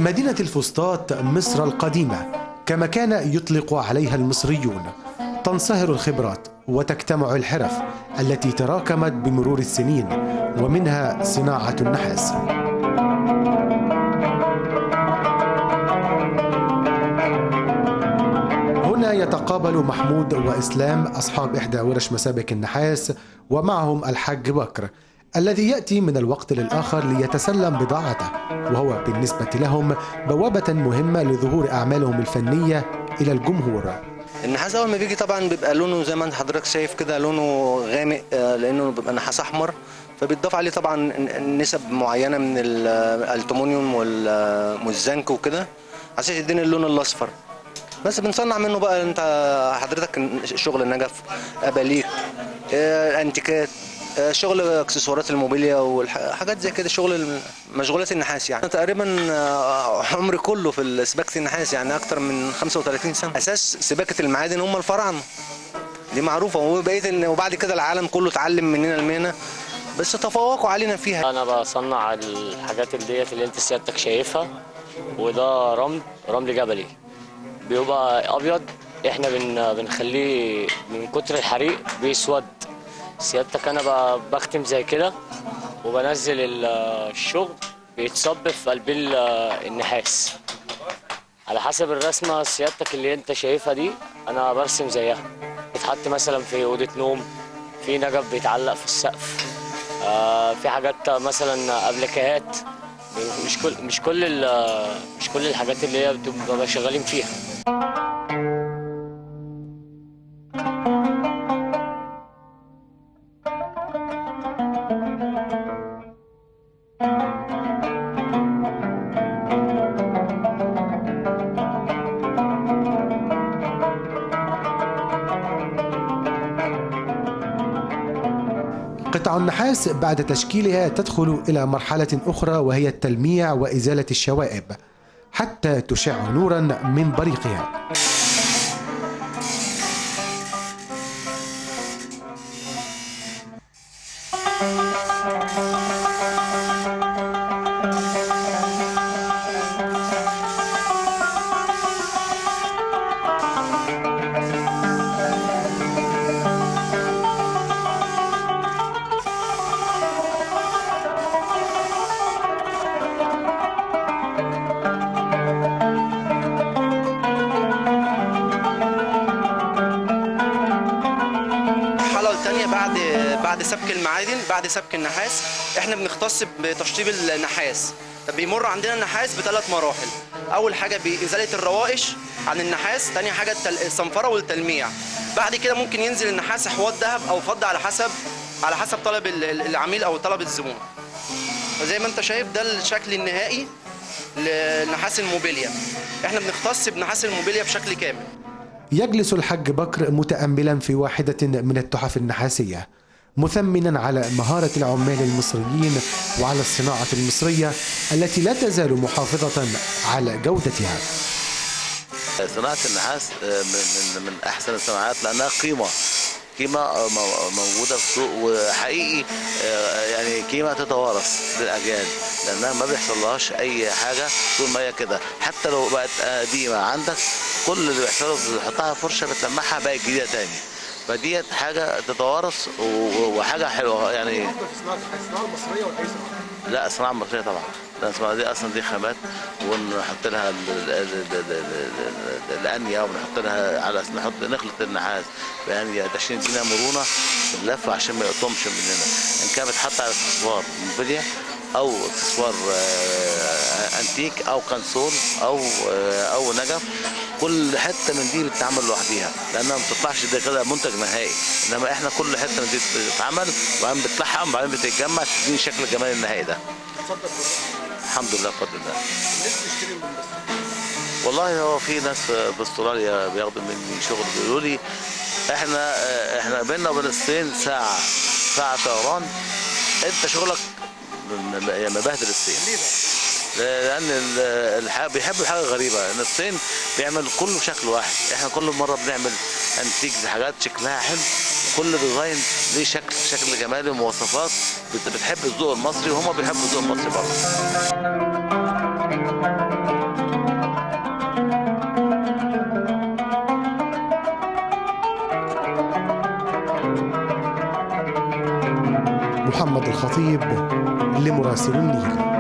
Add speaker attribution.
Speaker 1: مدينة الفسطاط مصر القديمة كما كان يطلق عليها المصريون تنصهر الخبرات وتجتمع الحرف التي تراكمت بمرور السنين ومنها صناعة النحاس هنا يتقابل محمود وإسلام أصحاب إحدى ورش مسابك النحاس ومعهم الحاج بكر الذي يأتي من الوقت للآخر ليتسلم بضاعته وهو بالنسبة لهم بوابة مهمة لظهور أعمالهم الفنية إلى الجمهور
Speaker 2: النحاس اول ما بيجي طبعا بيبقى لونه زي ما انت حضرتك شايف كده لونه غامق آه، لانه بيبقى نحاس احمر فبيتضاف عليه طبعا ن- نسب معينه من ال- الالومنيوم وال- والزنك وكده عشان يديني اللون الاصفر بس بنصنع منه بقى انت حضرتك شغل النجف اباليك آه، انتيكات آه، شغل اكسسوارات الموبيليا وحاجات زي كده شغل مشغولات النحاس يعني أنا تقريبا آه، عمري كله في سباكه النحاس يعني اكتر من 35 سنه اساس سباكه المعادن هم الفراعنه دي معروفه وبقيت ان وبعد كده العالم كله اتعلم مننا المهنه بس تفوقوا علينا فيها
Speaker 3: انا بصنع الحاجات اللي ديت اللي انت سيادتك شايفها وده رمل رمل جبلي بيبقى ابيض احنا بن بنخليه من كتر الحريق بيسود سيادتك انا ب- بختم زي كده وبنزل ال- الشغل بيتصب في قلب ال- النحاس على حسب الرسمه سيادتك اللي انت شايفها دي انا برسم زيها بتحط مثلا في اوضه نوم في نجف بيتعلق في السقف آه، في حاجات مثلا ابلكاهات مش كل مش كل ال- مش كل الحاجات اللي هي بتبقى شغالين فيها
Speaker 1: قطع النحاس بعد تشكيلها تدخل إلى مرحلة أخرى وهي التلميع وإزالة الشوائب حتى تشع نورا من بريقها
Speaker 4: المرحله الثانيه بعد بعد سبك المعادن بعد سبك النحاس احنا بنختص بتشطيب النحاس طب بيمر عندنا النحاس بثلاث مراحل اول حاجه بازاله الروائش عن النحاس ثاني حاجه التل- الصنفره والتلميع بعد كده ممكن ينزل النحاس حواض ذهب او فضه على حسب على حسب طلب ال- ال- العميل او طلب الزبون فزي ما انت شايف ده الشكل النهائي لنحاس الموبيليا احنا بنختص بنحاس الموبيليا بشكل كامل
Speaker 1: يجلس الحاج بكر متأملا في واحدة من التحف النحاسية مثمنا على مهارة العمال المصريين وعلى الصناعة المصرية التي لا تزال محافظة على جودتها
Speaker 5: صناعة النحاس آه، من من من أحسن الصناعات لأنها قيمة قيمة آه، مو- موجودة في السوق وحقيقي آه، يعني قيمة تتوارث للأجيال لأنها ما بيحصلهاش أي حاجة طول ما هي كده حتى لو بقت قديمة عندك كل اللي بيحصله بتحطها فرشة بتلمعها بقت جديدة تاني فديت حاجة تتوارث و- و- وحاجة حلوة يعني لا الصناعة المصرية طبعا لأن الصناعة دي أصلا دي خامات ونحط لها ال- ال- ال- ال- ال- ال- الأنية ونحط لها على نحط نخلط النحاس بأنية عشان يدينا مرونة في اللف عشان ما يقطمش مننا إن كان بتحط على اكسسوار موبيليا أو اكسسوار آه، أنتيك أو كنسول أو آه، أو نجف كل حته من دي بتتعمل لوحديها لانها ما بتطلعش ده كده منتج نهائي انما احنا كل حته من دي بتتعمل وبعدين بتلحم وبعدين بتتجمع تديني شكل الجمال النهائي ده الحمد لله بفضل الله والله هو في ناس في استراليا بياخدوا مني شغل بيقولوا لي احنا اه، احنا بيننا وبين الصين ساعه ساعه طيران انت شغلك م- م- يعني مبهدل الصين لان ال- الح- بيحبوا حاجه غريبه ان الصين بيعمل كله بشكل واحد احنا كل مره بنعمل انتيك حاجات شكلها حلو وكل ديزاين ليه شكل شكل جمالي ومواصفات بت- بتحب الذوق المصري وهم بيحبوا الذوق المصري برضه
Speaker 1: محمد الخطيب لمراسل النيل